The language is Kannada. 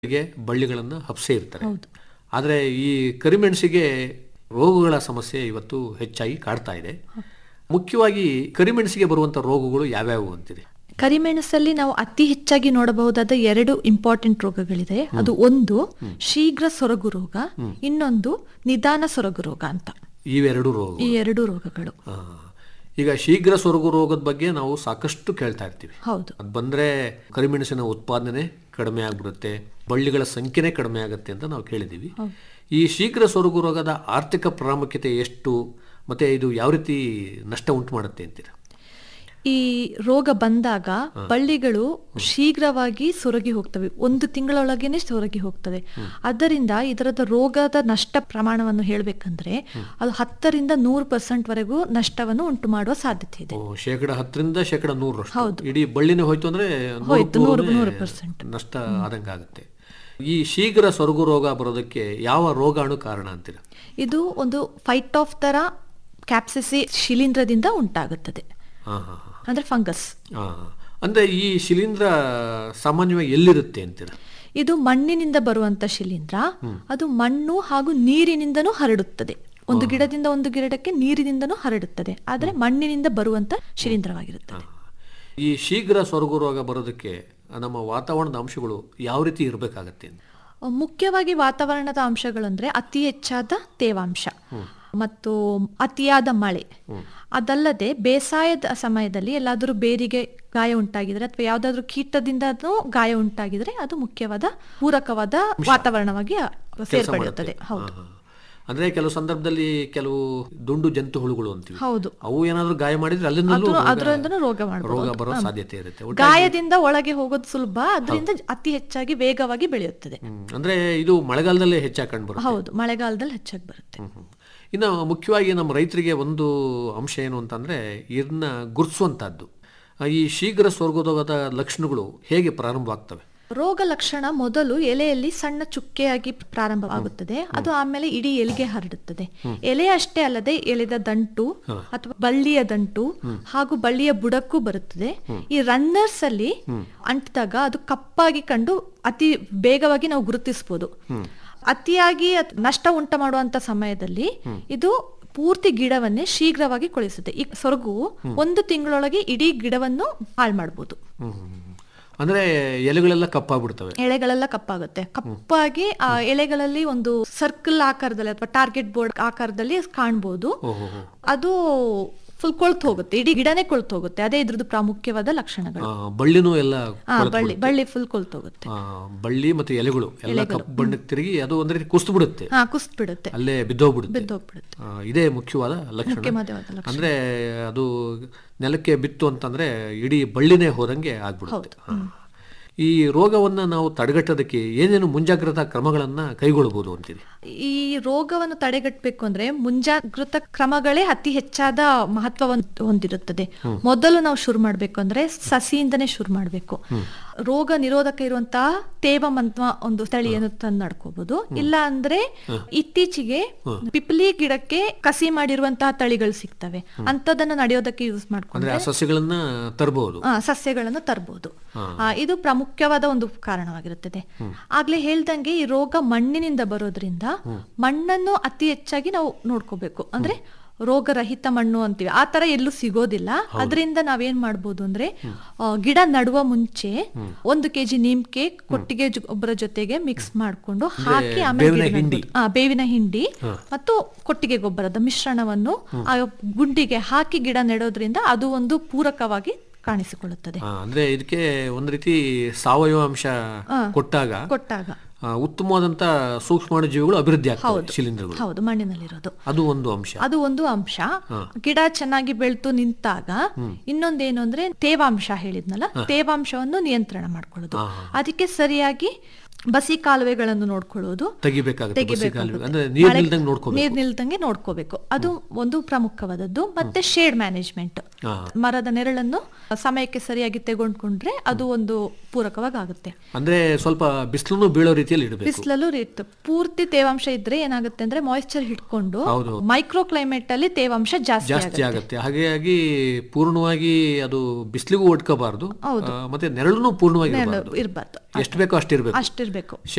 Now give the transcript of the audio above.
ಗೆ ಬಳ್ಳಿಗಳನ್ನು ಹಬ್ಸೇ ಇರ್ತಾರೆ ಹೌದು ಆದರೆ ಈ ಕರಿಮೆಣಸಿಗೆ ರೋಗಗಳ ಸಮಸ್ಯೆ ಇವತ್ತು ಹೆಚ್ಚಾಗಿ ಕಾಡ್ತಾ ಇದೆ ಮುಖ್ಯವಾಗಿ ಕರಿಮೆಣಸಿಗೆ ಬರುವಂಥ ರೋಗಗಳು ಯಾವ್ಯಾವು ಅಂತಿದೆ ಕರಿಮೆಣಸಲ್ಲಿ ನಾವು ಅತಿ ಹೆಚ್ಚಾಗಿ ನೋಡಬಹುದಾದ ಎರಡು ಇಂಪಾರ್ಟೆಂಟ್ ರೋಗಗಳಿದೆ ಅದು ಒಂದು ಶೀಘ್ರ ಸೊರಗು ರೋಗ ಇನ್ನೊಂದು ನಿಧಾನ ಸೊರಗು ರೋಗ ಅಂತ ಇವೆರಡು ರೋಗ ಈ ಎರಡು ರೋಗಗಳು ಆ, ಈಗ ಶೀಘ್ರ ಸೊರಗು ರೋಗದ ಬಗ್ಗೆ ನಾವು ಸಾಕಷ್ಟು ಕೇಳ್ತಾ ಇರ್ತೀವಿ ಹೌದು ಅದು ಬಂದರೆ ಕರಿಮೆಣಸಿನ ಉತ್ಪಾದನೆ ಕಡಿಮೆ ಆಗ್ಬಿಡುತ್ತೆ ಬಳ್ಳಿಗಳ ಸಂಖ್ಯೆನೇ ಕಡಿಮೆ ಆಗುತ್ತೆ ಅಂತ ನಾವು ಕೇಳಿದ್ದೀವಿ ಈ ಶೀಘ್ರ ಸೊರಗು ರೋಗದ ಆರ್ಥಿಕ ಪ್ರಾಮುಖ್ಯತೆ ಎಷ್ಟು ಮತ್ತೆ ಇದು ಯಾವ ರೀತಿ ನಷ್ಟ ಉಂಟು ಮಾಡುತ್ತೆ ಅಂತೀರಾ ಈ ರೋಗ ಬಂದಾಗ ಬಳ್ಳಿಗಳು ಶೀಘ್ರವಾಗಿ ಸೊರಗಿ ಹೋಗ್ತವೆ ಒಂದು ತಿಂಗಳೊಳಗೇನೆ ಸೊರಗಿ ಹೋಗ್ತದೆ ಅದರಿಂದ ಇದರದ ರೋಗದ ನಷ್ಟ ಪ್ರಮಾಣವನ್ನು ಹೇಳಬೇಕಂದ್ರೆ ಅದು ಹತ್ತರಿಂದ ನೂರು ಪರ್ಸೆಂಟ್ ವರೆಗೂ ನಷ್ಟವನ್ನು ಉಂಟು ಮಾಡುವ ಸಾಧ್ಯತೆ ಇದೆ ಓ, ಶೇಕಡ ಹತ್ತರಿಂದ ಶೇಕಡ ನೂರರಷ್ಟು ಹೌದು. ಇಡೀ ಬಳ್ಳಿನೇ ಹೋಯ್ತು ಅಂದ್ರೆ ನೂರಕ್ಕೆ ಹೋಯ್ತು, ನೂರು- ನೂರನೇ ನೂರು percent. ನಷ್ಟ ಆದಂಗೆ ಆಗುತ್ತೆ ಈ ಶೀಘ್ರ ಸೊರಗು ರೋಗ ಬರೋದಕ್ಕೆ ಯಾವ ರೋಗಾಣು ಕಾರಣ ಅಂತೀರಾ ಇದು ಒಂದು ಫೈಟ್ ಆಫ್ ತರ ಕ್ಯಾಪ್ಸಿಸಿ ಶಿಲೀಂಧ್ರದಿಂದ ಉಂಟಾಗುತ್ತದೆ ಹಾ ಹಾ ಹಾ ಅಂದ್ರೆ ಫಂಗಸ್ ಹಾ ಅಂದ್ರೆ ಈ ಶಿಲೀಂಧ್ರ ಸಾಮಾನ್ಯವಾಗಿ ಎಲ್ಲಿರುತ್ತೆ ಅಂತೀರಾ ಇದು ಮಣ್ಣಿನಿಂದ ಬರುವಂತ ಶಿಲೀಂಧ್ರ ಅದು ಮಣ್ಣು ಹಾಗೂ ನೀರಿನಿಂದನೂ ಹರಡುತ್ತದೆ ಒಂದು ಗಿಡದಿಂದ ಒಂದು ಗಿಡಕ್ಕೆ ನೀರಿನಿಂದನೂ ಹರಡುತ್ತದೆ ಆದ್ರೆ ಮಣ್ಣಿನಿಂದ ಬರುವಂತ ಶಿಲೀಂಧ್ರವಾಗಿರುತ್ತದೆ ಈ ಶೀಘ್ರ ಸೊರಗು ರೋಗ ಬರೋದಕ್ಕೆ ನಮ್ಮ ವಾತಾವರಣದ ಅಂಶಗಳು ಯಾವ ರೀತಿ ಇರಬೇಕಾಗತ್ತೆ ಅಂತ ಮುಖ್ಯವಾಗಿ ವಾತಾವರಣದ ಅಂಶಗಳಂದ್ರೆ ಅತಿ ಹೆಚ್ಚಾದ ತೇವಾಂಶ ಮತ್ತು ಅತಿಯಾದ ಮಳೆ ಅದಲ್ಲದೆ ಬೇಸಾಯದ ಸಮಯದಲ್ಲಿ ಎಲ್ಲಾದರೂ ಬೇರಿಗೆ ಗಾಯ ಉಂಟಾಗಿದ್ರೆ ಅಥವಾ ಯಾವ್ದಾದ್ರು ಕೀಟದಿಂದನೂ ಗಾಯ ಉಂಟಾಗಿದ್ರೆ ಅದು ಮುಖ್ಯವಾದ ಪೂರಕವಾದ ವಾತಾವರಣವಾಗಿ ಸೇರ್ಪಡೆಯುತ್ತದೆ ಹೌದು ಹಾ, ಹಾ. ಅಂದ್ರೆ ಕೆಲವು ಸಂದರ್ಭದಲ್ಲಿ ಕೆಲವು ದುಂಡು ಜಂತು ಹುಳುಗಳು ಅಂತೀವಿ ಹೌದು ಅವು ಏನಾದ್ರೂ ಗಾಯ ಮಾಡಿದ್ರೆ ಅಲ್ಲಿಂದಲೂ ಅದು ರೋಗ- ಅದರಿಂದನೂ ರೋಗ ಮಾಡಬಹುದು ರೋಗ ಬರೋ ಸಾಧ್ಯತೆ ಇರುತ್ತೆ ಒಟ್ಟು- ಗಾಯದಿಂದ ಒಳಗೆ ಹೋಗೋದು ಸುಲಭ ಅದರಿಂದ ಅತಿ ಹೆಚ್ಚಾಗಿ ವೇಗವಾಗಿ ಬೆಳೆಯುತ್ತದೆ ಹ್ಮ್. ಅಂದ್ರೆ ಇದು ಮಳೆಗಾಲದಲ್ಲೇ ಹೆಚ್ಚಾಗಿ ಕಂಡುಬರುತ್ತೆ ಹೌದು ಮಳೆಗಾಲದಲ್ಲಿ ಹೆಚ್ಚಾಗಿ ಬರುತ್ತೆ ಹ್ಮ್, ಹ್ಮ್. ಇನ್ನು ಮುಖ್ಯವಾಗಿ ನಮ್ಮ ರೈತರಿಗೆ ಒಂದು ಅಂಶ ಏನು ಅಂತಂದ್ರೆ ಇದನ್ನ ಗುರುತಿಸುವಂತಹದ್ದು ಈ ಶೀಘ್ರ ಸ್ವರ್ಗೋದೋಗದ ಲಕ್ಷಣಗಳು ಹೇಗೆ ಪ್ರಾರಂಭವಾಗ್ತವೆ ರೋಗ ಲಕ್ಷಣ ಮೊದಲು ಎಲೆಯಲ್ಲಿ ಸಣ್ಣ ಚುಕ್ಕೆಯಾಗಿ ಪ್ರಾರಂಭವಾಗುತ್ತದೆ ಅದು ಆಮೇಲೆ ಇಡೀ ಎಲೆಗೆ ಹರಡುತ್ತದೆ ಎಲೆ ಅಷ್ಟೇ ಅಲ್ಲದೆ ಎಲೆದ ದಂಟು ಅಥವಾ ಬಳ್ಳಿಯ ದಂಟು ಹಾಗೂ ಬಳ್ಳಿಯ ಬುಡಕ್ಕೂ ಬರುತ್ತದೆ ಈ ರನ್ನರ್ಸ್ ಅಲ್ಲಿ ಅಂಟಿದಾಗ ಅದು ಕಪ್ಪಾಗಿ ಕಂಡು ಅತಿ ಬೇಗವಾಗಿ ನಾವು ಗುರುತಿಸಬಹುದು ಅತಿಯಾಗಿ ಅತ್- ನಷ್ಟ ಉಂಟು ಮಾಡುವಂತ ಸಮಯದಲ್ಲಿ ಇದು ಪೂರ್ತಿ ಗಿಡವನ್ನೇ ಶೀಘ್ರವಾಗಿ ಕೊಳಿಸುತ್ತೆ ಈ ಸೊರಗು ಒಂದು ತಿಂಗಳೊಳಗೆ ಇಡೀ ಗಿಡವನ್ನು ಹಾಳು ಮಾಡಬಹುದು ಹ್ಮ್, ಹ್ಮ್, ಹ್ಮ್. ಅಂದ್ರೆ ಎಲೆಗಳೆಲ್ಲ ಕಪ್ಪಾಗ್ಬಿಡ್ತವೆ ಎಲೆಗಳೆಲ್ಲ ಕಪ್ಪಾಗುತ್ತೆ ಕಪ್ಪಾಗಿ ಆ ಎಲೆಗಳಲ್ಲಿ ಒಂದು ಸರ್ಕಲ್ ಆಕಾರದಲ್ಲಿ ಅಥವಾ ಟಾರ್ಗೆಟ್ ಬೋರ್ಡ್ ಆಕಾರದಲ್ಲಿ ಕಾಣ್ಬೋದು ಓಹೋ ಹೋ. ಅದು ಫುಲ್ ಕೊಳ್ತು ಹೋಗುತ್ತೆ ಇಡೀ ಗಿಡನೇ ಕೊಳ್ತು ಹೋಗುತ್ತೆ ಅದೇ ಇದ್ರದ್ದು ಪ್ರಾಮುಖ್ಯವಾದ ಲಕ್ಷಣಗಳು ಆ, ಬಳ್ಳಿನೂ ಎಲ್ಲ ಆ ಬಳ್ಳಿ ಬಳ್ಳಿ ಫುಲ್ ಕೊಳ್ತು ಹೋಗುತ್ತೆ ಆ, ಬಳ್ಳಿ ಮತ್ತು ಎಲೆಗಳು ಎಲ್ಲ ಕಪ್ಪು ಬಣ್ಣಕ್ಕೆ ತಿರುಗಿ ಅದು ಒಂದ್ ರೀತಿ ಕುಸ್ತು ಬಿಡುತ್ತೆ ಹಾ ಕುಸ್ತ್ ಬಿಡುತ್ತೆ ಅಲ್ಲೇ ಬಿದ್ದೋಗ್ಬಿಡುತ್ತೆ ಬಿದ್ದೋಗ್ಬಿಡುತ್ತೆ ಆ, ಇದೇ ಮುಖ್ಯವಾದ ಲಕ್ಷಣ ಮುಖ್ಯವಾದ ಲಕ್ಷಣ ಅಂದ್ರೆ ಅದು ನೆಲಕ್ಕೆ ಬಿತ್ತು ಅಂತಂದ್ರೆ ಇಡೀ ಬಳ್ಳಿನೇ ಹೋದಂಗೆ ಆಗ್ಬಿಡುತ್ತೆ ಹಾ. ಈ ರೋಗವನ್ನ ನಾವು ತಡೆಗಟ್ಟೋದಕ್ಕೆ ಏನೇನು ಮುಂಜಾಗ್ರತಾ ಕ್ರಮಗಳನ್ನ ಕೈಗೊಳ್ಳಬಹುದು ಅಂತೀರಿ ಈ ರೋಗವನ್ನು ತಡೆಗಟ್ಟಬೇಕು ಅಂದ್ರೆ ಮುಂಜಾಗೃತ ಕ್ರಮಗಳೇ ಅತಿ ಹೆಚ್ಚಾದ ಮಹತ್ವವನ್ನು ಹೊಂದಿರುತ್ತದೆ ಮೊದಲು ನಾವು ಶುರು ಮಾಡ್ಬೇಕು ಅಂದ್ರೆ ಸಸಿಯಿಂದನೇ ಶುರು ಮಾಡ್ಬೇಕು ರೋಗ ನಿರೋಧಕ ಇರುವಂತಹ ತೇವಮಂತ ಒಂದು ತಳಿಯನ್ನು ತಂದು ನಡ್ಕೋಬಹುದು ಇಲ್ಲ ಅಂದ್ರೆ ಇತ್ತೀಚೆಗೆ ಪಿಪ್ಲಿ ಗಿಡಕ್ಕೆ ಕಸಿ ಮಾಡಿರುವಂತಹ ತಳಿಗಳು ಸಿಗ್ತವೆ ಅಂತದನ್ನ ನಡೆಯೋದಕ್ಕೆ ಯೂಸ್ ಮಾಡ್ಕೊಂಡು ಅಂದ್ರೆ ಆ ಸಸ್ಯಗಳನ್ನ ತರಬಹುದು ಆ, ಸಸ್ಯಗಳನ್ನು ತರಬಹುದು ಇದು ಪ್ರಾಮುಖ್ಯವಾದ ಒಂದು ಕಾರಣವಾಗಿರುತ್ತದೆ ಆಗ್ಲೇ ಹೇಳ್ದಂಗೆ ಈ ರೋಗ ಮಣ್ಣಿನಿಂದ ಬರೋದ್ರಿಂದ ಮಣ್ಣನ್ನು ಅತಿ ಹೆಚ್ಚಾಗಿ ನಾವು ನೋಡ್ಕೋಬೇಕು ಅಂದ್ರೆ ರೋಗರಹಿತ ಮಣ್ಣು ಅಂತೀವಿ ಆ ತರ ಎಲ್ಲೂ ಸಿಗೋದಿಲ್ಲ ಅದರಿಂದ ನಾವೇನ್ ಮಾಡ್ಬೋದು ಅಂದ್ರೆ ಆ, ಗಿಡ ನಡುವ ಮುಂಚೆ ಒಂದು ಕೆಜಿ ನೀಮ್ಕೆ ಕೊಟ್ಟಿಗೆ ಜೊ- ಗೊಬ್ಬರ ಜೊತೆಗೆ ಮಿಕ್ಸ್ ಮಾಡ್ಕೊಂಡು ಹಾಕಿ ಆಮೇಲೆ ಬೇವಿನ ಗಿಡ ಹಿಂಡಿ. ನೆಡ್ಬೋದು. ಆ, ಬೇವಿನ ಹಿಂಡಿ ಮತ್ತು ಕೊಟ್ಟಿಗೆ ಗೊಬ್ಬರದ ಮಿಶ್ರಣವನ್ನು ಆ ಗುಂಡಿಗೆ ಹಾಕಿ ಗಿಡ ನೆಡೋದ್ರಿಂದ ಅದು ಒಂದು ಪೂರಕವಾಗಿ ಕಾಣಿಸಿಕೊಳ್ಳುತ್ತದೆ ಆ, ಅಂದ್ರೆ ಇದಕ್ಕೆ ಒಂದ್ ರೀತಿ ಸಾವಯವ ಅಂಶ ಕೊಟ್ಟಾಗ ಕೊಟ್ಟಾಗ ಆ, ಉತ್ತಮವಾದಂತ ಸೂಕ್ಷ್ಮಾಣು ಜೀವಿಗಳು ಅಭಿವೃದ್ಧಿ ಆಗ್ತವೆ ಶಿಲೀಂಧ್ರಗಳು ಹೌದು ಮಣ್ಣಿನಲ್ಲಿರೋದು ಅದು ಒಂದು ಅಂಶ ಅದು ಒಂದು ಅಂಶ ಗಿಡ ಚೆನ್ನಾಗಿ ಬೆಳೆದು ನಿಂತಾಗ ಇನ್ನೊಂದೇನು ಅಂದ್ರೆ ತೇವಾಂಶ ಹೇಳಿದ್ನಲ್ಲ ತೇವಾಂಶವನ್ನು ನಿಯಂತ್ರಣ ಮಾಡ್ಕೊಳ್ಳೋದು ಅದಕ್ಕೆ ಸರಿಯಾಗಿ ಬಸಿ ಕಾಲುವೆಗಳನ್ನು ನೋಡ್ಕೊಳ್ಳೋದು ತೆಗಿಬೇಕಾಗುತ್ತೆ ಬಸಿ ಕಾಲುವೆ. ತೆಗಿಬೇಕಾಗುತ್ತೆ. ಅಂದ್ರೆ ನೀರ್ ಮಳೆ- ನಿಲ್ದಂಗೆ ನೋಡ್ಕೋಬೇಕು ನೀರ್ ನಿಲ್ದಂಗೆ ನೋಡ್ಕೋಬೇಕು ಅದು ಒಂದು ಪ್ರಮುಖವಾದದ್ದು ಮತ್ತೆ ಶೇಡ್ ಮ್ಯಾನೇಜ್ಮೆಂಟ್ ಹಾ. ಮರದ ನೆರಳನ್ನು ಸಮಯಕ್ಕೆ ಸರಿಯಾಗಿ ತೆಗೊಂಡ್ಕೊಂಡ್ರೆ ಅದು ಒಂದು ಪೂರಕವಾಗಿ ಆಗುತ್ತೆ ಅಂದ್ರೆ ಸ್ವಲ್ಪ ಬಿಸಿಲು ಬೀಳೋ ರೀತಿಯಲ್ಲಿ ಇಡಬೇಕು ಬಿಸಿಲಲ್ಲೂ ಇತ್ತು ಪೂರ್ತಿ ತೇವಾಂಶ ಇದ್ರೆ ಏನಾಗುತ್ತೆ ಅಂದ್ರೆ ಮಾಯಿಶ್ಚರ್ ಹಿಡ್ಕೊಂಡು ಹೌದು. ಮೈಕ್ರೋ ಕ್ಲೈಮೇಟ್ ಅಲ್ಲಿ ತೇವಾಂಶ ಜಾಸ್ತಿ ಜಾಸ್ತಿ ಆಗುತ್ತೆ ಆಗುತ್ತೆ ಹಾಗಾಗಿ ಪೂರ್ಣವಾಗಿ ಅದು ಬಿಸಿಲಿಗೂ ಒಡ್ಕೋಬಾರ್ದು ಹೌದು. ಆ, ಮತ್ತೆ ನೆರಳುನು ಪೂರ್ಣವಾಗಿ ಇರಬಾರ್ದು ಇರಬಾರ್ದು ಎಷ್ಟು ಬೇಕೋ ಅಷ್ಟಿರ್ಬೇಕು ಅಷ್ಟಿರ್ಬೇಕು ಇರಬೇಕು